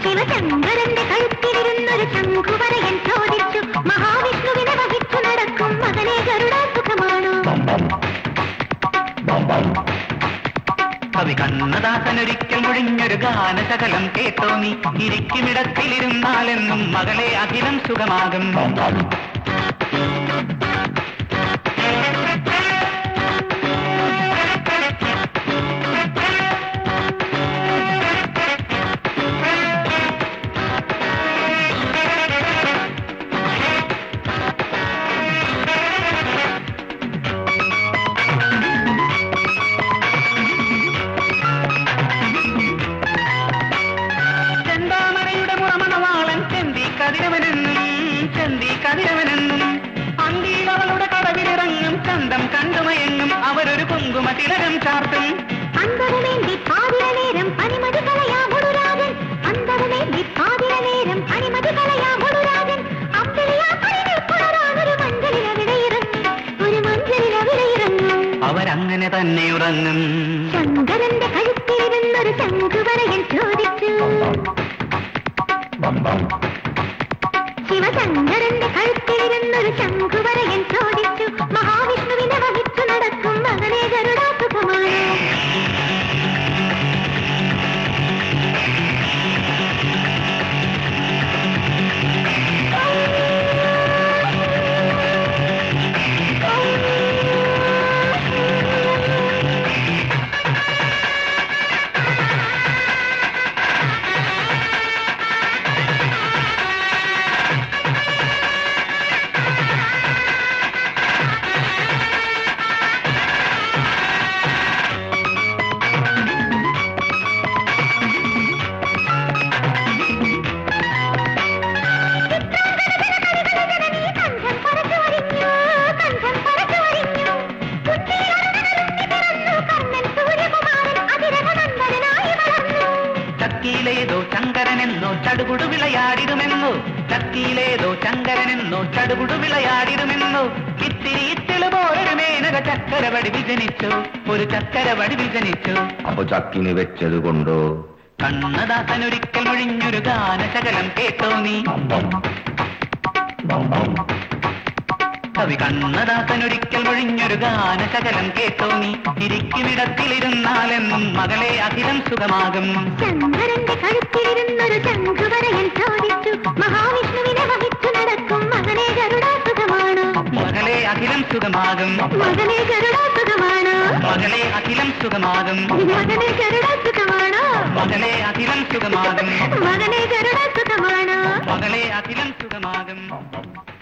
ശിവശങ്കരന്റെ കഴുത്തിലിരുന്നൊരു ശംഖുവരയൻ ചോദിച്ചു മഹാവിഷ്ണുവിനെ വഹിച്ചു നടക്കും മകനെ ഗരുഡ സുഖമാണോ കവി കണ്ണദാസനൊരിക്കൽ മുഴിഞ്ഞൊരു ഗാനശകലം കേട്ടോ നീ ഇരിക്കുമിടത്തിലിരുന്നാലെന്നും മകളെ അഖിലം സുഖമാകും ചെന്താമരയുടെ മുറമണവാളൻ ചെന്തി കതിരവനെന്നും ചെന്തി കതിരവനെന്നും അന്തിയിൽ അവളുടെ കടവിലിറങ്ങും ചന്തം കണ്ടുമയങ്ങും അവരൊരു കുങ്കുമ തിലകം ചാർത്തും അന്തവുമേന്തി പാതിര നേരം അണിമതി കളയാ മുടുരാജൻ അന്തവുമേന്തി പാതിര നേരം അണിമതി കളയാ മുടുരാജൻ അമ്പിളിയാ പണികൾ പുണരാനൊരു മഞ്ചലിലവിടെ ഇറങ്ങും ഒരു മഞ്ചലിലവിടെ ഇറങ്ങും അവരങ്ങനെ തന്നെ ഉറങ്ങും ശങ്കരന്റെ കഴുത്തിലിരുന്നൊരു ശംഖുവരയൻ ചോദിച്ചു ശിവശങ്കരന്റെ കഴുത്തിലിരുന്നൊരു ശംഖുവരയൻ ചോദിച്ചു മഹാവിഷ്ണുവിനെ വഹിച്ചു നടക്കും മകനെ ഗരുഡാ സുഖമാണോ കണ്ഠം പറിച്ചു വരിഞ്ഞു കണ്ഠം പറിച്ചു വരിഞ്ഞു കണ്ണൻ സൂര്യകുമാരൻ അതിരകനന്ദനായി വളർന്നു ചക്കിയിലേതോ ചങ്കരനെന്നോ ചടുകുടു വിളയാടിടുമെന്നോ ചക്കിയിലേതോ ചങ്കരനെന്നോ ചടുകുടു വിളയാടിടുമെന്നോ ഇത്തിരി ഇത്തിള് പോലൊരു മേനക ചക്കര വടിവിൽ ജനിച്ചു ഒരു ചക്കര വടിവിൽ ജനിച്ചു അപ്പൊ ചക്കിന് വെച്ചത് കൊണ്ടോ കണ്ണദാസനൊരിക്കൽ മൊഴിഞ്ഞൊരു ഗാനശകലം കേട്ടോ നീ കവി കണ്ണദാസനൊരിക്കൽ മൊഴിഞ്ഞൊരു ഗാനശകലം കേട്ടോ നീ ഇരിക്കുമിടത്തിലിരുന്നാലെന്നും മകളെ അഖിലം സുഖമാകും ചന്ദ്രന്റെ കഴുത്തിലിരുന്നൊരു ശംഖുവരയൻ ചോദിച്ചു മഹാവിഷ്ണുവിനെ വഹിച്ചു നടക്കും മകനെ ഗരുഡാ സുഖമാണോ മകളെ അഖിലം സുഖമാകും മകനെ ഗരുഡാ സുഖമാണോ മകളെ അഖിലം സുഖമാകും മകനെ ഗരുഡാ സുഖമാണോ മകളെ അഖിലം സുഖമാകും മകനെ ഗരുഡാ സുഖമാണോ മകളെ അഖിലം സുഖമാകും